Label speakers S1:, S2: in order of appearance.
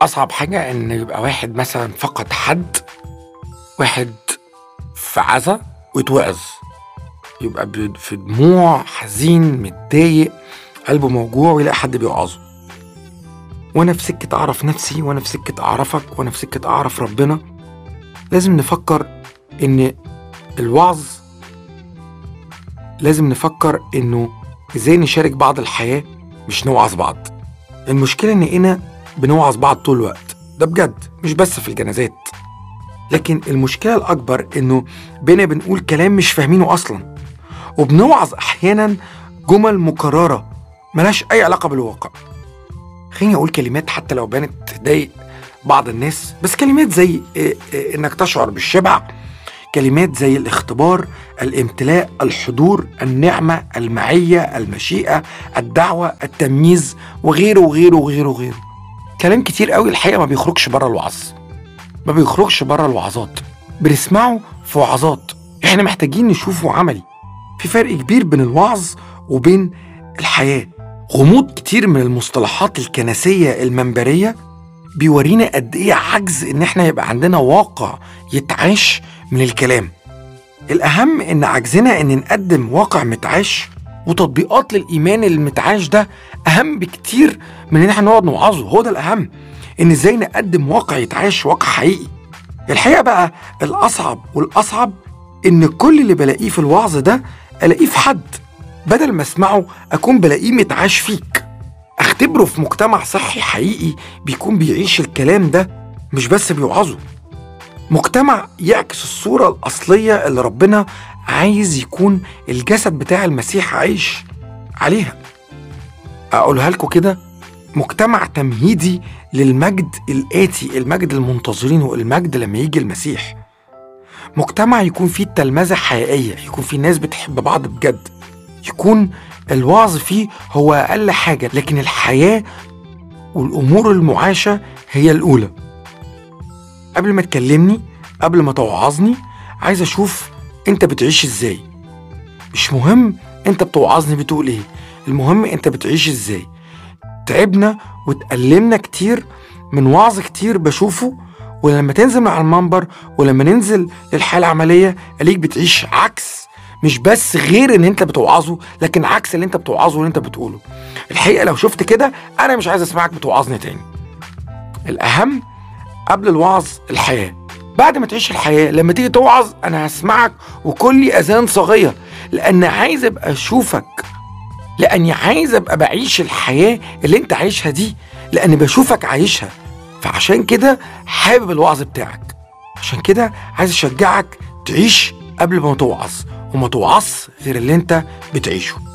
S1: أصعب حاجة إن يبقى واحد مثلا فقد حد واحد في عزا ويتوعظ يبقى ب- في دموع حزين متضايق قلبه موجوع ويلاقي حد بيوعظه وانا في سكة اعرف نفسي وانا في سكة اعرفك وانا في سكة اعرف ربنا لازم نفكر ان الوعظ لازم نفكر انه ازاي نشارك بعض الحياة مش نوعظ بعض المشكلة اننا بنوعظ بعض طول الوقت ده بجد مش بس في الجنازات لكن المشكلة الأكبر إنه بينا بنقول كلام مش فاهمينه أصلا وبنوعظ أحيانا جمل مكررة ملهاش أي علاقة بالواقع خليني أقول كلمات حتى لو بانت تضايق بعض الناس بس كلمات زي إيه إيه إنك تشعر بالشبع كلمات زي الاختبار الامتلاء الحضور النعمة المعية المشيئة الدعوة التمييز وغيره وغيره وغيره وغيره كلام كتير قوي الحقيقة ما بيخرجش بره الوعظ ما بيخرجش بره الوعظات بنسمعه في وعظات احنا محتاجين نشوفه عملي في فرق كبير بين الوعظ وبين الحياة غموض كتير من المصطلحات الكنسية المنبرية بيورينا قد ايه عجز ان احنا يبقى عندنا واقع يتعاش من الكلام الأهم إن عجزنا إن نقدم واقع متعاش وتطبيقات للإيمان المتعاش ده أهم بكتير من إن إحنا نقعد نوعظه هو ده الأهم إن إزاي نقدم واقع يتعاش واقع حقيقي الحقيقة بقى الأصعب والأصعب إن كل اللي بلاقيه في الوعظ ده ألاقيه في حد بدل ما أسمعه أكون بلاقيه متعاش فيك أختبره في مجتمع صحي حقيقي بيكون بيعيش الكلام ده مش بس بيوعظه مجتمع يعكس الصورة الأصلية اللي ربنا عايز يكون الجسد بتاع المسيح عايش عليها أقولها لكم كده مجتمع تمهيدي للمجد الآتي المجد المنتظرينه المجد لما يجي المسيح مجتمع يكون فيه التلمذة حقيقية يكون فيه ناس بتحب بعض بجد يكون الوعظ فيه هو أقل حاجة لكن الحياة والأمور المعاشة هي الأولى قبل ما تكلمني قبل ما توعظني عايز اشوف انت بتعيش ازاي مش مهم انت بتوعظني بتقول ايه المهم انت بتعيش ازاي تعبنا وتألمنا كتير من وعظ كتير بشوفه ولما تنزل من على المنبر ولما ننزل للحياة العملية أليك بتعيش عكس مش بس غير ان انت بتوعظه لكن عكس اللي انت بتوعظه واللي انت بتقوله الحقيقة لو شفت كده انا مش عايز اسمعك بتوعظني تاني الاهم قبل الوعظ الحياة بعد ما تعيش الحياة لما تيجي توعظ أنا هسمعك وكل أذان صاغية لأن عايز أبقى أشوفك لأني عايز أبقى بعيش الحياة اللي أنت عايشها دي لأني بشوفك عايشها فعشان كده حابب الوعظ بتاعك عشان كده عايز أشجعك تعيش قبل ما توعظ وما توعظ غير اللي أنت بتعيشه